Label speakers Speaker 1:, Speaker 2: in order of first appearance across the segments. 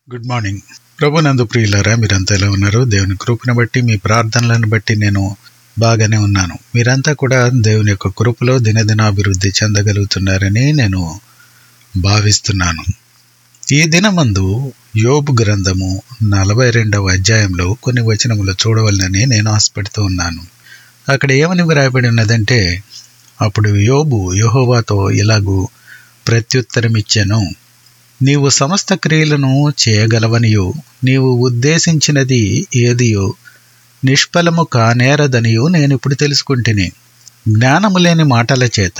Speaker 1: good morning ప్రభు నందు ప్రియులారా మీరంతా ఎలా ఉన్నారు దేవుని కృపను బట్టి మీ ప్రార్థనలను బట్టి నేను బాగానే ఉన్నాను మీరంతా కూడా దేవుని యొక్క కృపలో దినదినాభివృద్ధి చెందగలుగుతున్నారని నేను భావిస్తున్నాను ఈ దినమందు యోబు గ్రంథము నలభై రెండవ అధ్యాయంలో కొన్ని వచనములు చూడవలనని నేను ఆశపడుతూ ఉన్నాను అక్కడ ఏమని వ్రాయబడి ఉన్నదంటే అప్పుడు యోబు యెహోవాతో ఇలాగూ ప్రత్యుత్తరమిచ్చాను నీవు సమస్త క్రియలను చేయగలవనియు నీవు ఉద్దేశించినది ఏదియో నిష్ఫలము కానేరదనియు నేను ఇప్పుడు తెలుసుకుంటుని జ్ఞానము లేని మాటల చేత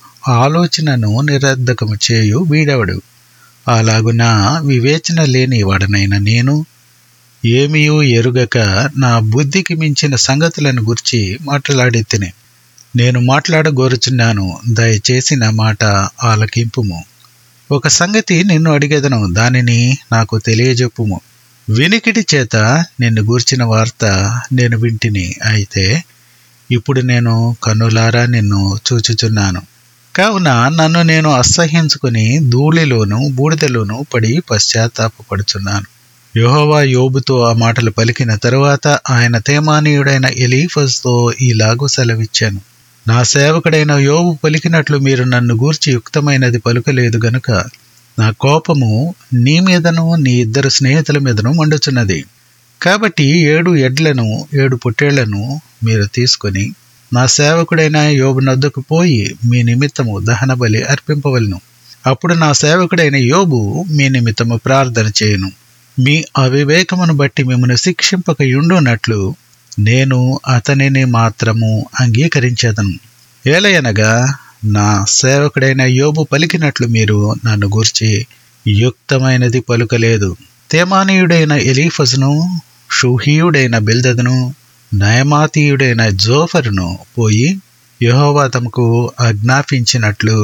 Speaker 1: ఆలోచనను నిరర్ధకము చేయు వీడెవడు అలాగున వివేచన లేని వాడనైన నేను ఏమియూ ఎరుగక నా బుద్ధికి మించిన సంగతులను గురించి మాట్లాడి తిని నేను మాట్లాడగోరుచున్నాను దయచేసి నా మాట ఆలకింపుము ఒక సంగతి నిన్ను అడిగేదను దానిని నాకు తెలియజెప్పుము వినికిడి చేత నిన్ను గూర్చిన వార్త నేను వింటిని అయితే ఇప్పుడు నేను కన్నులారా నిన్ను చూచుచున్నాను కావున నన్ను నేను అసహ్యించుకుని ధూళిలోను బూడిదలోను పడి పశ్చాత్తాపడుచున్నాను యెహోవా యోబుతో ఆ మాటలు పలికిన తరువాత ఆయన తేమానీయుడైన ఎలీఫస్తో ఇలాగూ సెలవిచ్చాను నా సేవకుడైన యోబు పలికినట్లు మీరు నన్ను గూర్చి యుక్తమైనది పలుకలేదు గనుక నా కోపము నీ మీదను నీ ఇద్దరు స్నేహితుల మీదను మండుచున్నది కాబట్టి ఏడు ఎడ్లను ఏడు పొట్టేళ్లను మీరు తీసుకొని నా సేవకుడైన యోబు నద్దకు పోయి మీ నిమిత్తము దహన బలి అర్పింపవలను అప్పుడు నా సేవకుడైన యోబు మీ నిమిత్తము ప్రార్థన చేయను మీ అవివేకమును బట్టి మిమ్మల్ని శిక్షింపక యుండునట్లు నేను అతనిని మాత్రము అంగీకరించేదను ఏలయనగా నా సేవకుడైన యోబు పలికినట్లు మీరు నన్ను గూర్చి యుక్తమైనది పలుకలేదు తేమానీయుడైన ఎలీఫస్ను షూహీయుడైన బిల్దదును నయమాతీయుడైన జోఫరును పోయి యహోవా తమకు ఆజ్ఞాపించినట్లు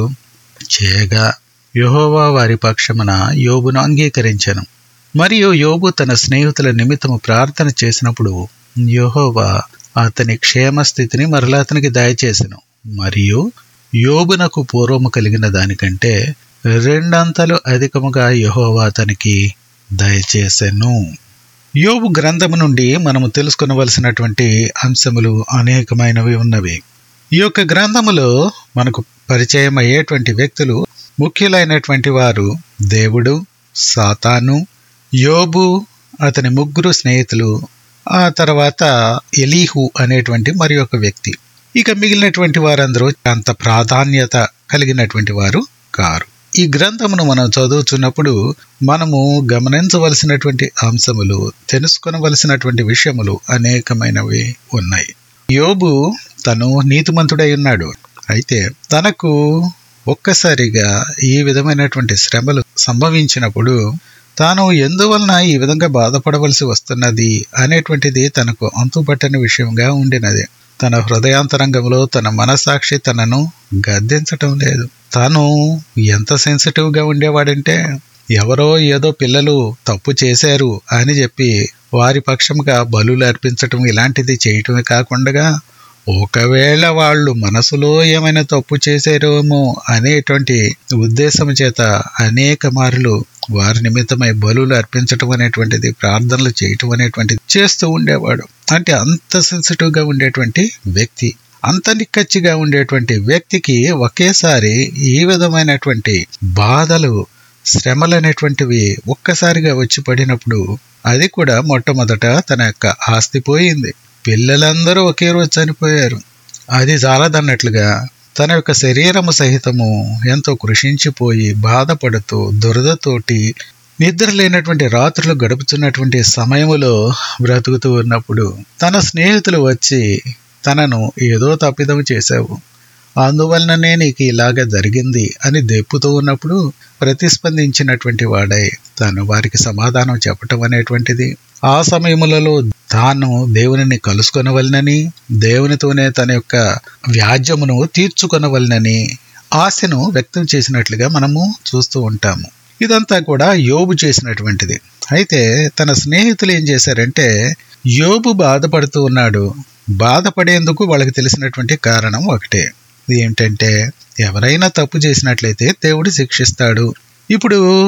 Speaker 1: చేయగా యహోవా వారి పక్షమున యోబును అంగీకరించెను మరియు యోబు తన స్నేహితుల నిమిత్తము ప్రార్థన చేసినప్పుడు యహోవా అతని క్షేమస్థితిని మరలా అతనికి దయచేసెను మరియు యోబునకు పూర్వము కలిగిన దానికంటే రెండంతలు అధికముగా యహోవా అతనికి దయచేసెను యోబు గ్రంథము నుండి మనము తెలుసుకొనవలసినటువంటి అంశములు అనేకమైనవి ఉన్నవి ఈ యొక్క గ్రంథములో మనకు పరిచయం అయ్యేటువంటి వ్యక్తులు ముఖ్యులైనటువంటి వారు దేవుడు సాతాను యోబు అతని ముగ్గురు స్నేహితులు ఆ తర్వాత ఎలీహు అనేటువంటి మరి ఒక వ్యక్తి ఇక మిగిలినటువంటి వారందరూ అంత ప్రాధాన్యత కలిగినటువంటి వారు కారు ఈ గ్రంథమును మనం చదువుతున్నప్పుడు మనము గమనించవలసినటువంటి అంశములు తెలుసుకొనవలసినటువంటి విషయములు అనేకమైనవి ఉన్నాయి యోబు తను నీతిమంతుడై ఉన్నాడు అయితే తనకు ఒక్కసారిగా ఈ విధమైనటువంటి శ్రమలు సంభవించినప్పుడు తాను ఎందువలన ఈ విధంగా బాధపడవలసి వస్తున్నది అనేటువంటిది తనకు అంతుపట్టని విషయంగా ఉండినది తన హృదయాంతరంగంలో తన మనసాక్షి తనను గద్దించటం లేదు తాను ఎంత సెన్సిటివ్గా ఉండేవాడంటే ఎవరో ఏదో పిల్లలు తప్పు చేశారు అని చెప్పి వారి పక్షముగా బలులు అర్పించటం ఇలాంటిది చేయటమే కాకుండా ఒకవేళ వాళ్ళు మనసులో ఏమైనా తప్పు చేశారేమో అనేటువంటి ఉద్దేశం చేత అనేక మార్లు వారి నిమిత్తమై బలులు అర్పించటం అనేటువంటిది ప్రార్థనలు చేయటం అనేటువంటిది చేస్తూ ఉండేవాడు అంటే అంత సెన్సిటివ్గా ఉండేటువంటి వ్యక్తి అంత నిక్కచ్చిగా ఉండేటువంటి వ్యక్తికి ఒకేసారి ఈ విధమైనటువంటి బాధలు శ్రమలు అనేటువంటివి ఒక్కసారిగా వచ్చి పడినప్పుడు అది కూడా మొట్టమొదట తన యొక్క ఆస్తి పోయింది పిల్లలందరూ ఒకే రోజు చనిపోయారు అది చాలదన్నట్లుగా తన యొక్క శరీరము సహితము ఎంతో కృషించిపోయి బాధపడుతూ దురదతోటి నిద్ర లేనటువంటి రాత్రులు గడుపుతున్నటువంటి సమయములో బ్రతుకుతూ ఉన్నప్పుడు తన స్నేహితులు వచ్చి తనను ఏదో తప్పిదం చేశావు అందువలననే నీకు ఇలాగ జరిగింది అని దెప్పుతూ ఉన్నప్పుడు ప్రతిస్పందించినటువంటి వాడై తాను వారికి సమాధానం చెప్పటం అనేటువంటిది ఆ సమయములలో తాను దేవునిని కలుసుకొనవలనని దేవునితోనే తన యొక్క వ్యాజ్యమును తీర్చుకొనవలనని ఆశను వ్యక్తం చేసినట్లుగా మనము చూస్తూ ఉంటాము ఇదంతా కూడా యోబు చేసినటువంటిది అయితే తన స్నేహితులు ఏం చేశారంటే యోబు బాధపడుతూ ఉన్నాడు బాధపడేందుకు వాళ్ళకి తెలిసినటువంటి కారణం ఒకటే ఏంటంటే ఎవరైనా తప్పు చేసినట్లయితే దేవుడు శిక్షిస్తాడు ఇప్పుడు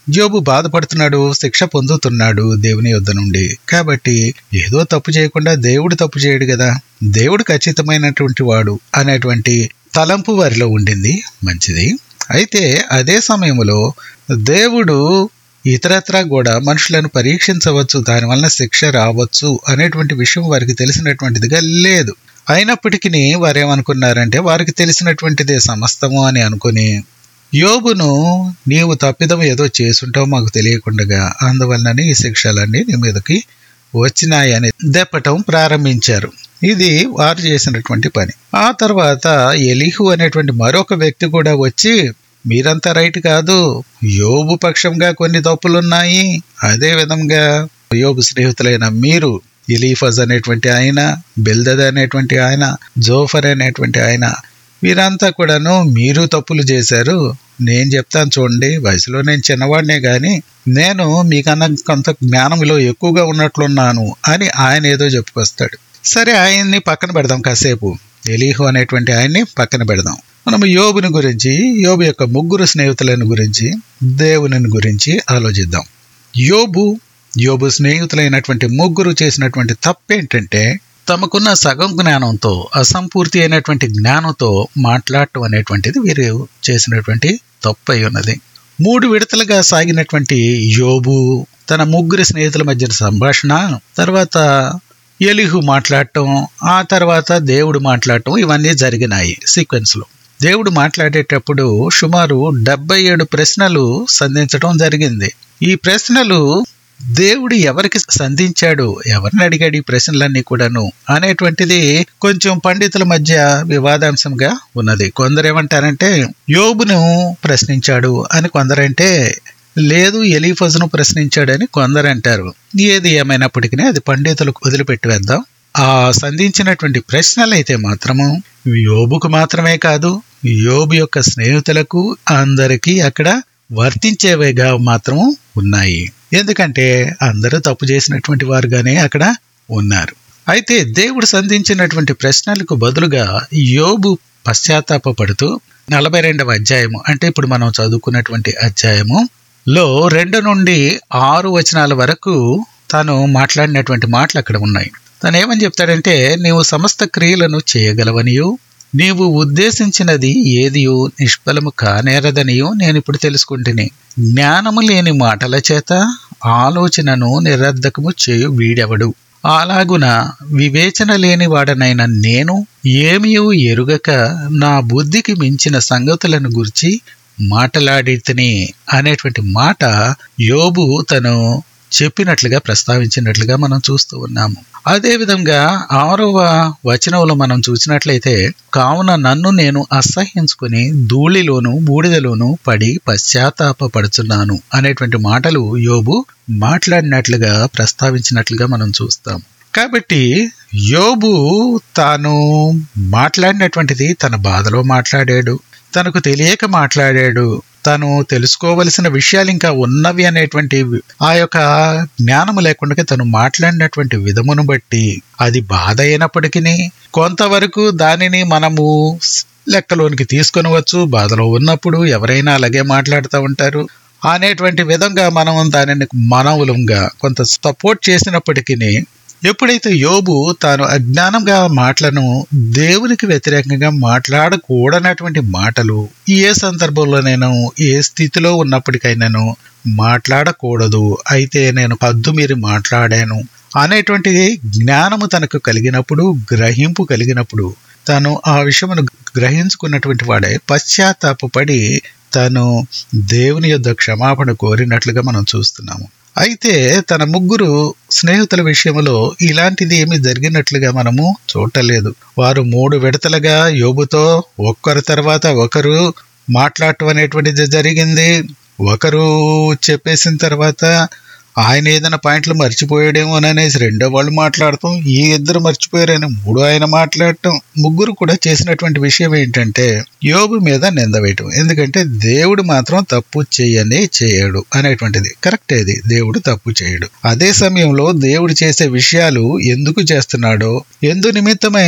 Speaker 1: యోబు బాధపడుతున్నాడు శిక్ష పొందుతున్నాడు దేవుని యొద్ద నుండి కాబట్టి ఏదో తప్పు చేయకుండా దేవుడు తప్పు చేయడు కదా దేవుడు ఖచ్చితమైనటువంటి వాడు అనేటువంటి తలంపు వారిలో ఉండింది మంచిది అయితే అదే సమయంలో దేవుడు ఇతరత్రా కూడా మనుషులను పరీక్షించవచ్చు దాని వలన శిక్ష రావచ్చు అనేటువంటి విషయం వారికి తెలిసినటువంటిదిగా లేదు అయినప్పటికీ వారేమనుకున్నారంటే వారికి తెలిసినటువంటిదే సమస్తము అని అనుకుని యోబును నీవు తప్పిదం ఏదో చేసుంటావు మాకు తెలియకుండగా అందువలనని ఈ శిక్షలన్నీ నీ మీదకి వచ్చినాయని దెప్పటం ప్రారంభించారు ఇది వారు చేసినటువంటి పని ఆ తర్వాత ఎలిహు అనేటువంటి మరొక వ్యక్తి కూడా వచ్చి మీరంతా రైట్ కాదు యోబు పక్షంగా కొన్ని తప్పులున్నాయి అదే విధంగా యోబు స్నేహితులైన మీరు ఇలీఫజ్ అనేటువంటి ఆయన బెల్దద్ అనేటువంటి ఆయన జోఫర్ అనేటువంటి ఆయన వీరంతా కూడాను మీరు తప్పులు చేశారు నేను చెప్తాను చూడండి వయసులో నేను చిన్నవాడినే గాని నేను మీకన్నా కొంత జ్ఞానంలో ఎక్కువగా ఉన్నట్లున్నాను అని ఆయన ఏదో చెప్పుకొస్తాడు సరే ఆయన్ని పక్కన పెడదాం కాసేపు ఎలీహు అనేటువంటి ఆయన్ని పక్కన పెడదాం మనం యోబుని గురించి యోబు యొక్క ముగ్గురు స్నేహితులను గురించి దేవుని గురించి ఆలోచిద్దాం యోబు యోబు స్నేహితులైనటువంటి ముగ్గురు చేసినటువంటి తప్పేంటంటే తమకున్న సగం జ్ఞానంతో అసంపూర్తి అయినటువంటి జ్ఞానంతో మాట్లాడటం అనేటువంటిది వీరు చేసినటువంటి తప్పు అయి ఉన్నది మూడు విడతలుగా సాగినటువంటి యోబు తన ముగ్గురు స్నేహితుల మధ్య సంభాషణ తర్వాత ఎలిహు మాట్లాడటం ఆ తర్వాత దేవుడు మాట్లాడటం ఇవన్నీ జరిగినాయి సీక్వెన్స్లో దేవుడు మాట్లాడేటప్పుడు సుమారు డెబ్బై ఏడు ప్రశ్నలు సంధించడం జరిగింది ఈ ప్రశ్నలు దేవుడు ఎవరికి సంధించాడు ఎవరిని అడిగాడు ఈ ప్రశ్నలన్నీ కూడాను అనేటువంటిది కొంచెం పండితుల మధ్య వివాదాంశంగా ఉన్నది కొందరు ఏమంటారంటే యోబును ప్రశ్నించాడు అని కొందరంటే లేదు ఎలీఫజును ప్రశ్నించాడని కొందరు అంటారు ఏది ఏమైనప్పటికీ అది పండితులకు వదిలిపెట్టి వేద్దాం ఆ సంధించినటువంటి ప్రశ్నలు అయితే మాత్రము యోబుకు మాత్రమే కాదు యోబు యొక్క స్నేహితులకు అందరికీ అక్కడ వర్తించేవిగా మాత్రం ఉన్నాయి ఎందుకంటే అందరూ తప్పు చేసినటువంటి వారుగానే అక్కడ ఉన్నారు అయితే దేవుడు సంధించినటువంటి ప్రశ్నలకు బదులుగా యోబు పశ్చాత్తాపడుతూ నలభై రెండవ అధ్యాయము అంటే ఇప్పుడు మనం చదువుకున్నటువంటి అధ్యాయము లో రెండు నుండి ఆరు వచనాల వరకు తాను మాట్లాడినటువంటి మాటలు అక్కడ ఉన్నాయి తను ఏమని చెప్తాడంటే నీవు సమస్త క్రియలను చేయగలవనియు నీవు ఉద్దేశించినది ఏదియో నిష్ఫలము కానేరదనియో నేను ఇప్పుడు తెలుసుకుంటుని జ్ఞానము లేని మాటల చేత ఆలోచనను నిరర్ధకము చేయు వీడెవడు అలాగున వివేచన లేని వాడనైన నేను ఏమియూ ఎరుగక నా బుద్ధికి మించిన సంగతులను గురించి మాటలాడితని అనేటువంటి మాట యోబు తను చెప్పినట్లుగా ప్రస్తావించినట్లుగా మనం చూస్తూ ఉన్నాము అదే విధంగా ఆరవ వచనంలో మనం చూసినట్లయితే కావున నన్ను నేను అసహ్యించుకుని ధూళిలోను బూడిదలోను పడి పశ్చాత్తాపడుచున్నాను అనేటువంటి మాటలు యోబు మాట్లాడినట్లుగా ప్రస్తావించినట్లుగా మనం చూస్తాం కాబట్టి యోబు తాను మాట్లాడినటువంటిది తన బాధలో మాట్లాడాడు తనకు తెలియక మాట్లాడాడు తను తెలుసుకోవలసిన విషయాలు ఇంకా ఉన్నవి అనేటువంటి ఆ యొక్క జ్ఞానము లేకుండా తను మాట్లాడినటువంటి విధమును బట్టి అది బాధ అయినప్పటికీ కొంతవరకు దానిని మనము లెక్కలోనికి తీసుకొనవచ్చు బాధలో ఉన్నప్పుడు ఎవరైనా అలాగే మాట్లాడుతూ ఉంటారు అనేటువంటి విధంగా మనం దానిని మనవులంగా కొంత సపోర్ట్ చేసినప్పటికీ ఎప్పుడైతే యోబు తాను అజ్ఞానంగా మాటలను దేవునికి వ్యతిరేకంగా మాట్లాడకూడనటువంటి మాటలు ఏ సందర్భంలోనైనా ఏ స్థితిలో ఉన్నప్పటికైనాను మాట్లాడకూడదు అయితే నేను పద్దు మీరు మాట్లాడాను అనేటువంటి జ్ఞానము తనకు కలిగినప్పుడు గ్రహింపు కలిగినప్పుడు తను ఆ విషయమును గ్రహించుకున్నటువంటి వాడే పశ్చాత్తాపడి తను దేవుని యొద్ద క్షమాపణ కోరినట్లుగా మనం చూస్తున్నాము అయితే తన ముగ్గురు స్నేహితుల విషయంలో ఇలాంటిది ఏమి జరిగినట్లుగా మనము చూడలేదు వారు మూడు విడతలుగా యోబుతో ఒక్కరి తర్వాత ఒకరు మాట్లాడటం అనేటువంటిది జరిగింది ఒకరు చెప్పేసిన తర్వాత ఆయన ఏదైనా పాయింట్లు మర్చిపోయాడేమో అనేసి రెండో వాళ్ళు మాట్లాడటం ఈ ఇద్దరు మర్చిపోయారని మూడో ఆయన మాట్లాడటం ముగ్గురు కూడా చేసినటువంటి విషయం ఏంటంటే యోబు మీద నింద వేయటం ఎందుకంటే దేవుడు మాత్రం తప్పు చేయనే చేయడు అనేటువంటిది కరెక్ట్ ఇది దేవుడు తప్పు చేయడు అదే సమయంలో దేవుడు చేసే విషయాలు ఎందుకు చేస్తున్నాడో ఎందు నిమిత్తమే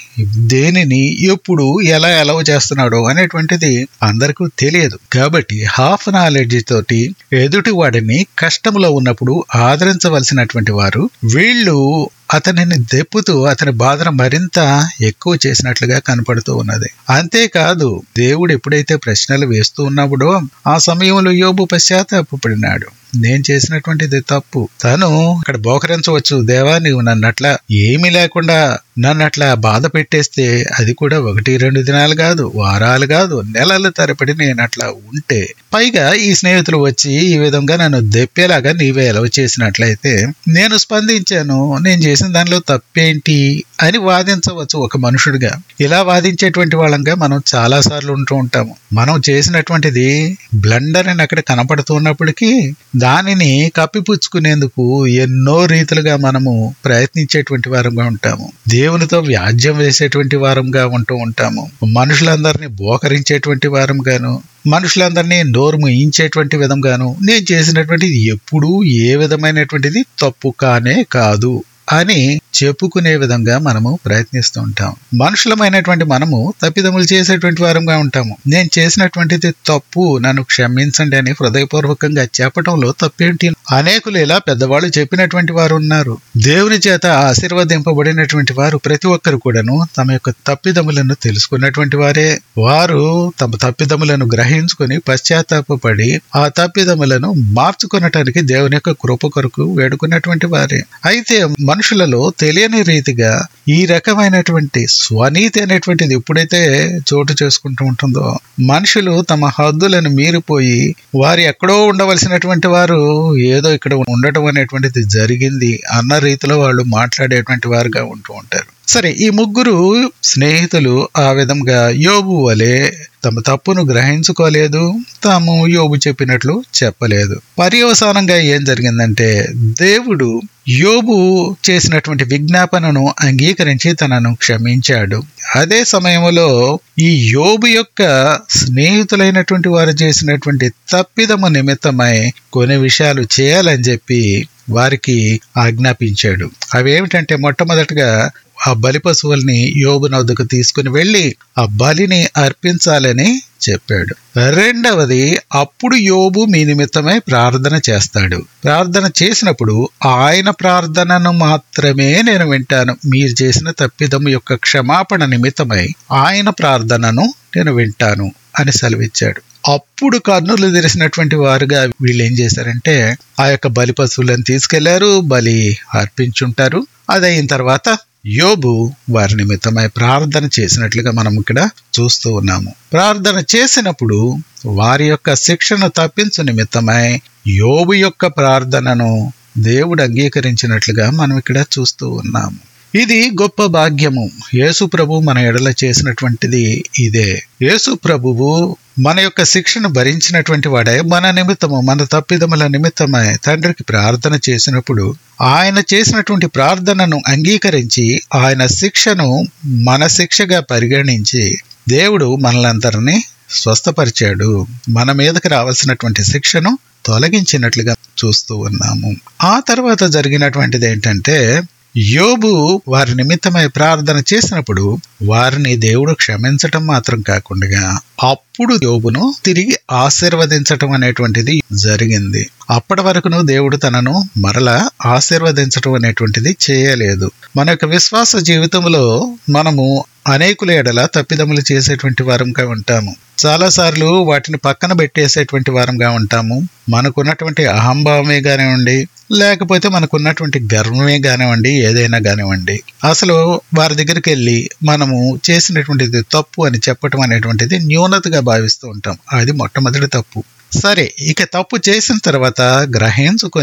Speaker 1: దేనిని ఎప్పుడు ఎలా ఎలవ చేస్తున్నాడో అనేటువంటిది అందరికీ తెలియదు కాబట్టి హాఫ్ నాలెడ్జ్ తోటి ఎదుటి వాడిని కష్టంలో ఉన్నప్పుడు ఆదరించవలసినటువంటి వారు వీళ్ళు అతనిని దెప్పుతూ అతని బాధను మరింత ఎక్కువ చేసినట్లుగా కనపడుతూ ఉన్నది అంతేకాదు దేవుడు ఎప్పుడైతే ప్రశ్నలు వేస్తూ ఉన్నప్పుడో ఆ సమయంలో యోబు పశ్చాత్తాపడినాడు నేను చేసినటువంటిది తప్పు తను అక్కడ బోకరించవచ్చు దేవా నీవు నన్నట్లా ఏమీ లేకుండా నన్ను అట్లా బాధ పెట్టేస్తే అది కూడా ఒకటి రెండు దినాలు కాదు వారాలు కాదు నెలల తరబడి నేను అట్లా ఉంటే పైగా ఈ స్నేహితులు వచ్చి ఈ విధంగా నన్ను దెప్పేలాగా నీవే ఎలవ చేసినట్లయితే నేను స్పందించాను నేను చేసిన దానిలో తప్పేంటి అని వాదించవచ్చు ఒక మనుషుడిగా ఇలా వాదించేటువంటి వాళ్ళంగా మనం చాలా సార్లు ఉంటూ ఉంటాము మనం చేసినటువంటిది బ్లండర్ అని అక్కడ కనపడుతున్నప్పటికీ దానిని కప్పిపుచ్చుకునేందుకు ఎన్నో రీతులుగా మనము ప్రయత్నించేటువంటి వారంగా ఉంటాము దేవునితో వ్యాజ్యం వేసేటువంటి వారంగా ఉంటూ ఉంటాము మనుషులందరినీ బోకరించేటువంటి వారంగాను మనుషులందరినీ నోరు ముయించేటువంటి విధంగాను నేను చేసినటువంటిది ఎప్పుడూ ఏ విధమైనటువంటిది తప్పు కానే కాదు అని చెప్పుకునే విధంగా మనము ప్రయత్నిస్తూ ఉంటాం మనుషులమైనటువంటి మనము తప్పిదములు చేసేటువంటి వారంగా ఉంటాము నేను చేసినటువంటిది తప్పు నన్ను క్షమించండి అని హృదయపూర్వకంగా చెప్పటంలో తప్పేంటి అనేకులు ఇలా పెద్దవాళ్ళు చెప్పినటువంటి వారు ఉన్నారు దేవుని చేత ఆశీర్వదింపబడినటువంటి వారు ప్రతి ఒక్కరు కూడాను తమ యొక్క తప్పిదములను తెలుసుకున్నటువంటి వారే వారు తమ తప్పిదములను గ్రహించుకుని పశ్చాత్తాపడి ఆ తప్పిదములను మార్చుకునటానికి దేవుని యొక్క కృప కొరకు వేడుకున్నటువంటి వారే అయితే మనుషులలో తెలియని రీతిగా ఈ రకమైనటువంటి స్వనీతి అనేటువంటిది ఎప్పుడైతే చోటు చేసుకుంటూ ఉంటుందో మనుషులు తమ హద్దులను మీరిపోయి వారు ఎక్కడో ఉండవలసినటువంటి వారు ఏదో ఇక్కడ ఉండటం అనేటువంటిది జరిగింది అన్న రీతిలో వాళ్ళు మాట్లాడేటువంటి వారుగా ఉంటూ ఉంటారు సరే ఈ ముగ్గురు స్నేహితులు ఆ విధంగా యోబు వలె తమ తప్పును గ్రహించుకోలేదు తాము యోబు చెప్పినట్లు చెప్పలేదు పర్యవసానంగా ఏం జరిగిందంటే దేవుడు యోబు చేసినటువంటి విజ్ఞాపనను అంగీకరించి తనను క్షమించాడు అదే సమయంలో ఈ యోబు యొక్క స్నేహితులైనటువంటి వారు చేసినటువంటి తప్పిదము నిమిత్తమై కొన్ని విషయాలు చేయాలని చెప్పి వారికి ఆజ్ఞాపించాడు అవి ఏమిటంటే మొట్టమొదటిగా ఆ బలి పశువుల్ని యోబు నొద్దకు తీసుకుని వెళ్ళి ఆ బలిని అర్పించాలని చెప్పాడు రెండవది అప్పుడు యోబు మీ నిమిత్తమై ప్రార్థన చేస్తాడు ప్రార్థన చేసినప్పుడు ఆయన ప్రార్థనను మాత్రమే నేను వింటాను మీరు చేసిన తప్పిదము యొక్క క్షమాపణ నిమిత్తమై ఆయన ప్రార్థనను నేను వింటాను అని సెలవిచ్చాడు అప్పుడు కర్నూలు తెరిసినటువంటి వారుగా వీళ్ళు ఏం చేశారంటే ఆ యొక్క బలి పశువులను తీసుకెళ్లారు బలి అర్పించుంటారు అది అయిన తర్వాత యోబు వారి నిమిత్తమై ప్రార్థన చేసినట్లుగా మనం ఇక్కడ చూస్తూ ఉన్నాము ప్రార్థన చేసినప్పుడు వారి యొక్క శిక్షను తప్పించు నిమిత్తమై యోబు యొక్క ప్రార్థనను దేవుడు అంగీకరించినట్లుగా మనం ఇక్కడ చూస్తూ ఉన్నాము ఇది గొప్ప భాగ్యము యేసు ప్రభు మన ఎడల చేసినటువంటిది ఇదే యేసు ప్రభువు మన యొక్క శిక్షను భరించినటువంటి వాడే మన నిమిత్తము మన తప్పిదముల నిమిత్తమై తండ్రికి ప్రార్థన చేసినప్పుడు ఆయన చేసినటువంటి ప్రార్థనను అంగీకరించి ఆయన శిక్షను మన శిక్షగా పరిగణించి దేవుడు మనలందరినీ స్వస్థపరిచాడు మన మీదకి రావాల్సినటువంటి శిక్షను తొలగించినట్లుగా చూస్తూ ఉన్నాము ఆ తర్వాత జరిగినటువంటిది ఏంటంటే యోబు వారి నిమిత్తమై ప్రార్థన చేసినప్పుడు వారిని దేవుడు క్షమించటం మాత్రం కాకుండా అప్పుడు యోబును తిరిగి ఆశీర్వదించటం అనేటువంటిది జరిగింది అప్పటి వరకును దేవుడు తనను మరలా ఆశీర్వదించటం అనేటువంటిది చేయలేదు మన యొక్క విశ్వాస జీవితంలో మనము అనేకుల ఎడల తప్పిదములు చేసేటువంటి వారంగా ఉంటాము చాలాసార్లు వాటిని పక్కన పెట్టేసేటువంటి వారంగా ఉంటాము మనకున్నటువంటి అహంభావమే కానివ్వండి లేకపోతే మనకున్నటువంటి గర్వమే కానివ్వండి ఏదైనా కానివ్వండి అసలు వారి దగ్గరికి వెళ్ళి మనము చేసినటువంటిది తప్పు అని చెప్పటం అనేటువంటిది న్యూనతగా భావిస్తూ ఉంటాం అది మొట్టమొదటి తప్పు సరే ఇక తప్పు చేసిన తర్వాత గ్రహించుకొని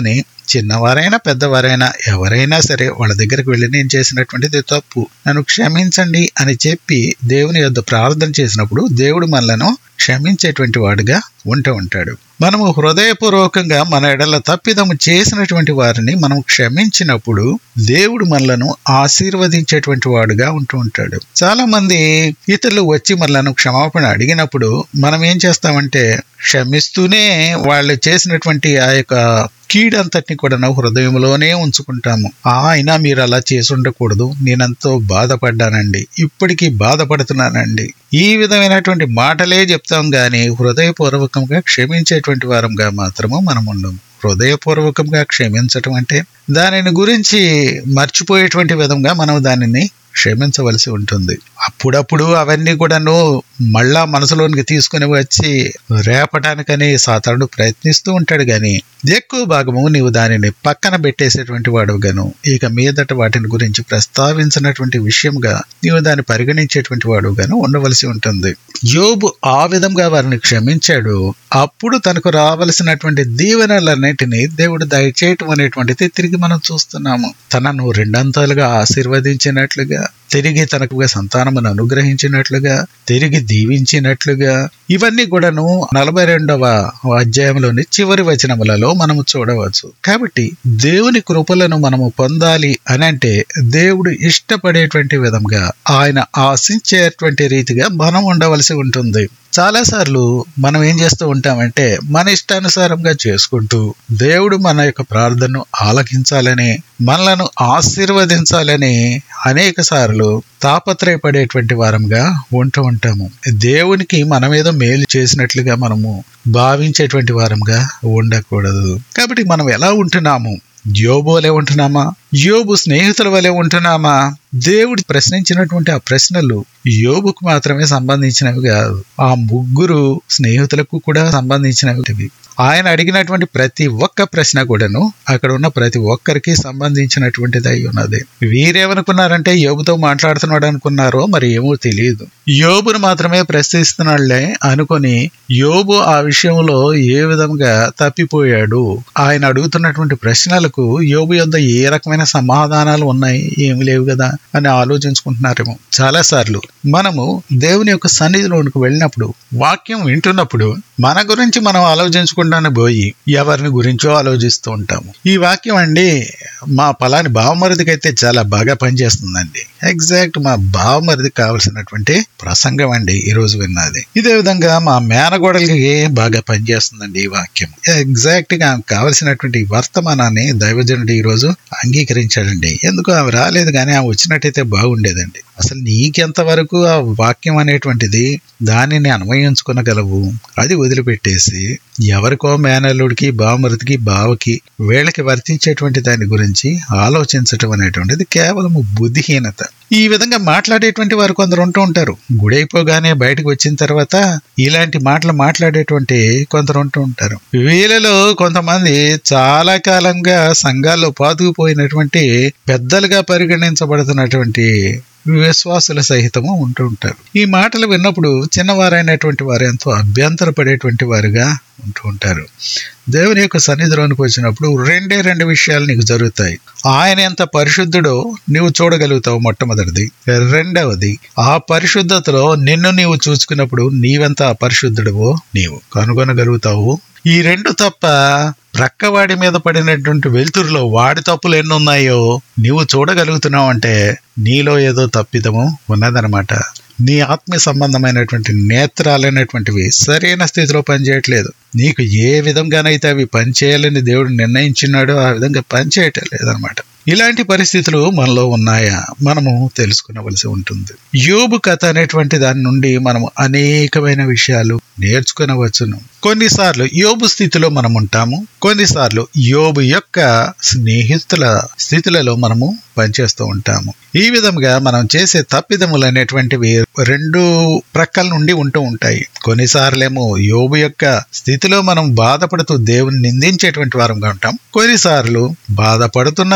Speaker 1: చిన్నవారైనా పెద్దవారైనా ఎవరైనా సరే వాళ్ళ దగ్గరికి వెళ్ళి నేను చేసినటువంటిది తప్పు నన్ను క్షమించండి అని చెప్పి దేవుని యొద్ద ప్రార్థన చేసినప్పుడు దేవుడు మనలను క్షమించేటువంటి వాడుగా ఉంటూ ఉంటాడు మనము హృదయపూర్వకంగా మన ఎడల తప్పిదము చేసినటువంటి వారిని మనం క్షమించినప్పుడు దేవుడు మనలను ఆశీర్వదించేటువంటి వాడుగా ఉంటూ ఉంటాడు చాలా మంది ఇతరులు వచ్చి మనలను క్షమాపణ అడిగినప్పుడు మనం ఏం చేస్తామంటే క్షమిస్తూనే వాళ్ళు చేసినటువంటి ఆ యొక్క కీడంతటిని కూడా నా హృదయంలోనే ఉంచుకుంటాము ఆ అయినా మీరు అలా చేసి ఉండకూడదు నేనంతో బాధపడ్డానండి ఇప్పటికీ బాధపడుతున్నానండి ఈ విధమైనటువంటి మాటలే చెప్తాం గాని హృదయపూర్వకంగా క్షమించేటువంటి వారంగా మాత్రము మనం ఉండము హృదయపూర్వకంగా క్షమించటం అంటే దానిని గురించి మర్చిపోయేటువంటి విధంగా మనం దానిని క్షమించవలసి ఉంటుంది అప్పుడప్పుడు అవన్నీ కూడాను మళ్ళా మనసులోనికి తీసుకుని వచ్చి రేపటానికని సాతానుడు ప్రయత్నిస్తూ ఉంటాడు గాని ఎక్కువ భాగము నీవు దానిని పక్కన పెట్టేసేటువంటి వాడుగాను ఇక మీదట వాటిని గురించి ప్రస్తావించినటువంటి విషయంగా నీవు దాన్ని పరిగణించేటువంటి వాడుగాను ఉండవలసి ఉంటుంది యోబు ఆ విధంగా వారిని క్షమించాడు అప్పుడు తనకు రావలసినటువంటి దీవెనలన్నిటినీ దేవుడు దయచేయటం అనేటువంటిది తిరిగి మనం చూస్తున్నాము తనను రెండంతాలుగా ఆశీర్వదించినట్లుగా తిరిగి తనకు సంతానమును అనుగ్రహించినట్లుగా తిరిగి దీవించినట్లుగా ఇవన్నీ కూడాను నలభై రెండవ అధ్యాయంలోని చివరి వచనములలో మనము చూడవచ్చు కాబట్టి దేవుని కృపలను మనము పొందాలి అని అంటే దేవుడు ఇష్టపడేటువంటి విధంగా ఆయన ఆశించేటువంటి రీతిగా మనం ఉండవలసి ఉంటుంది చాలాసార్లు మనం ఏం చేస్తూ ఉంటామంటే మన ఇష్టానుసారంగా చేసుకుంటూ దేవుడు మన యొక్క ప్రార్థనను ఆలకించాలని మనలను ఆశీర్వదించాలని అనేక సార్లు తాపత్రయపడేటువంటి వారంగా ఉంటూ ఉంటాము దేవునికి మనం ఏదో మేలు చేసినట్లుగా మనము భావించేటువంటి వారంగా ఉండకూడదు కాబట్టి మనం ఎలా ఉంటున్నాము యోబు వలె ఉంటున్నామా యోబు స్నేహితుల వలె ఉంటున్నామా దేవుడు ప్రశ్నించినటువంటి ఆ ప్రశ్నలు యోబుకు మాత్రమే సంబంధించినవి కాదు ఆ ముగ్గురు స్నేహితులకు కూడా సంబంధించినవి ఆయన అడిగినటువంటి ప్రతి ఒక్క ప్రశ్న కూడాను అక్కడ ఉన్న ప్రతి ఒక్కరికి సంబంధించినటువంటిది అయి ఉన్నది వీరేమనుకున్నారంటే యోబుతో మాట్లాడుతున్నాడు అనుకున్నారో మరి ఏమో తెలియదు యోబును మాత్రమే ప్రశ్నిస్తున్నాడులే అనుకొని యోబు ఆ విషయంలో ఏ విధంగా తప్పిపోయాడు ఆయన అడుగుతున్నటువంటి ప్రశ్నలకు యోబు యొద్ద ఏ రకమైన సమాధానాలు ఉన్నాయి ఏమి లేవు కదా అని ఆలోచించుకుంటున్నారేమో చాలా సార్లు మనము దేవుని యొక్క సన్నిధిలోనికి వెళ్ళినప్పుడు వాక్యం వింటున్నప్పుడు మన గురించి మనం ఆలోచించుకుంటాను పోయి ఎవరిని గురించో ఆలోచిస్తూ ఉంటాము ఈ వాక్యం అండి మా పలాని బావమరిదికి అయితే చాలా బాగా పనిచేస్తుందండి ఎగ్జాక్ట్ మా బావమరిదికి కావలసినటువంటి ప్రసంగం అండి ఈ రోజు విన్నది ఇదే విధంగా మా మేనగోడలకి బాగా పనిచేస్తుందండి ఈ వాక్యం ఎగ్జాక్ట్ గా ఆమెకు కావలసినటువంటి వర్తమానాన్ని దైవజనుడు ఈ రోజు అంగీకరించాడండి ఎందుకు ఆమె రాలేదు కానీ ఆమె వచ్చినట్టయితే బాగుండేదండి అసలు నీకెంత వరకు ఆ వాక్యం అనేటువంటిది దానిని అన్వయించుకునగలవు అది వదిలిపెట్టేసి ఎవరికో మేనల్లుడికి బావమరిదికి బావకి వీళ్ళకి వర్తించేటువంటి దాని గురించి ఆలోచించటం అనేటువంటిది కేవలం బుద్ధిహీనత ఈ విధంగా మాట్లాడేటువంటి వారు కొందరు ఉంటూ ఉంటారు గుడైపోగానే బయటకు వచ్చిన తర్వాత ఇలాంటి మాటలు మాట్లాడేటువంటి కొందరు ఉంటూ ఉంటారు వీళ్ళలో కొంతమంది చాలా కాలంగా సంఘాల్లో పాతుకుపోయినటువంటి పెద్దలుగా పరిగణించబడుతున్నటువంటి విశ్వాసుల సహితము ఉంటూ ఉంటారు ఈ మాటలు విన్నప్పుడు చిన్నవారైనటువంటి వారు ఎంతో అభ్యంతరపడేటువంటి వారుగా ఉంటూ ఉంటారు దేవుని యొక్క సన్నిధిలోనికి వచ్చినప్పుడు రెండే రెండు విషయాలు నీకు జరుగుతాయి ఆయన ఎంత పరిశుద్ధుడో నీవు చూడగలుగుతావు మొట్టమొదటిది రెండవది ఆ పరిశుద్ధతలో నిన్ను నీవు చూసుకున్నప్పుడు నీవెంత అపరిశుద్ధుడవో నీవు కనుగొనగలుగుతావు ఈ రెండు తప్ప ప్రక్కవాడి మీద పడినటువంటి వెలుతురులో వాడి తప్పులు ఎన్ని ఉన్నాయో నీవు చూడగలుగుతున్నావు అంటే నీలో ఏదో తప్పిదము ఉన్నదనమాట నీ ఆత్మ సంబంధమైనటువంటి నేత్రాలైనటువంటివి సరైన స్థితిలో పనిచేయట్లేదు నీకు ఏ విధంగానైతే అవి పనిచేయాలని దేవుడు నిర్ణయించినాడో ఆ విధంగా పనిచేయటం లేదనమాట ఇలాంటి పరిస్థితులు మనలో ఉన్నాయా మనము తెలుసుకునవలసి ఉంటుంది యోబు కథ అనేటువంటి దాని నుండి మనము అనేకమైన విషయాలు నేర్చుకునవచ్చును కొన్నిసార్లు యోబు స్థితిలో మనం ఉంటాము కొన్నిసార్లు యోబు యొక్క స్నేహితుల స్థితులలో మనము పనిచేస్తూ ఉంటాము ఈ విధంగా మనం చేసే తప్పిదములు అనేటువంటివి రెండు ప్రక్కల నుండి ఉంటూ ఉంటాయి కొన్నిసార్లేమో యోబు యొక్క స్థితిలో మనం బాధపడుతూ దేవుని నిందించేటువంటి వారంగా ఉంటాం కొన్నిసార్లు బాధపడుతున్న వారి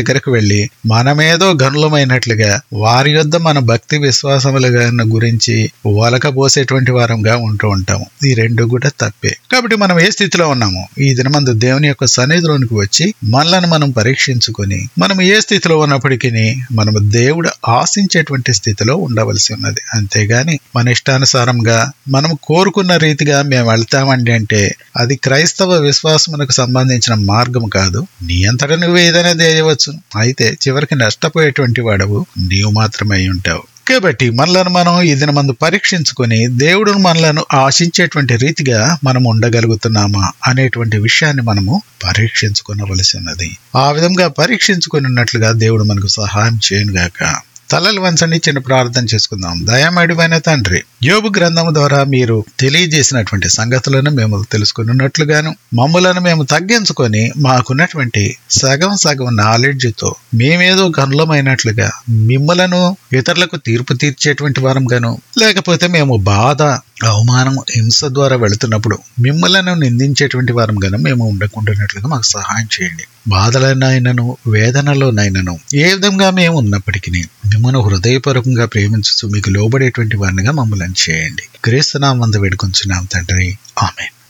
Speaker 1: దగ్గరకు వెళ్ళి మనమేదో గనులమైనట్లుగా వారి యొద్ద మన భక్తి విశ్వాసముల గురించి ఒలకపోసేటువంటి వారంగా ఉంటూ ఉంటాము ఈ రెండు కూడా తప్పే కాబట్టి మనం ఏ స్థితిలో ఉన్నాము ఈ దినమందు దేవుని యొక్క సన్నిధిలోనికి వచ్చి మనలను మనం పరీక్షించుకొని మనం ఏ స్థితిలో ఉన్నప్పటికీ మనము దేవుడు ఆశించేటువంటి స్థితిలో ఉండవలసి ఉన్నది అంతేగాని మన ఇష్టానుసారంగా మనం కోరుకున్న రీతిగా మేము వెళ్తామండి అంటే అది క్రైస్తవ విశ్వాసమునకు సంబంధించిన మార్గం కాదు నీ అంతటా నువ్వు ఏదైనా చేయవచ్చు అయితే చివరికి నష్టపోయేటువంటి వాడవు నీవు మాత్రమే అయి ఉంటావు కాబట్టి మనలను మనం ఇది మందు పరీక్షించుకొని దేవుడు మనలను ఆశించేటువంటి రీతిగా మనం ఉండగలుగుతున్నామా అనేటువంటి విషయాన్ని మనము పరీక్షించుకొనవలసి ఉన్నది ఆ విధంగా పరీక్షించుకొని ఉన్నట్లుగా దేవుడు మనకు సహాయం చేయనుగాక తలలు వంచండి చిన్న ప్రార్థన చేసుకుందాం దయామడివైన తండ్రి యోబు గ్రంథము ద్వారా మీరు తెలియజేసినటువంటి సంగతులను మేము తెలుసుకున్నట్లుగాను మమ్ములను మేము తగ్గించుకొని మాకున్నటువంటి సగం సగం నాలెడ్జ్తో మేమేదో గనులమైనట్లుగా మిమ్మలను ఇతరులకు తీర్పు తీర్చేటువంటి వారంగాను లేకపోతే మేము బాధ అవమానం హింస ద్వారా వెళుతున్నప్పుడు మిమ్మలను నిందించేటువంటి వారంగాను మేము ఉండకుండానట్లుగా మాకు సహాయం చేయండి బాధలనైనను వేదనలోనైనను ఏ విధంగా మేము ఉన్నప్పటికీ మిమ్మల్ని హృదయపూర్వకంగా ప్రేమించు మీకు లోబడేటువంటి వారినిగా మమ్మల్ని చేయండి క్రీస్తునామందు వేడుకొంచున్నాం తండ్రి ఆమె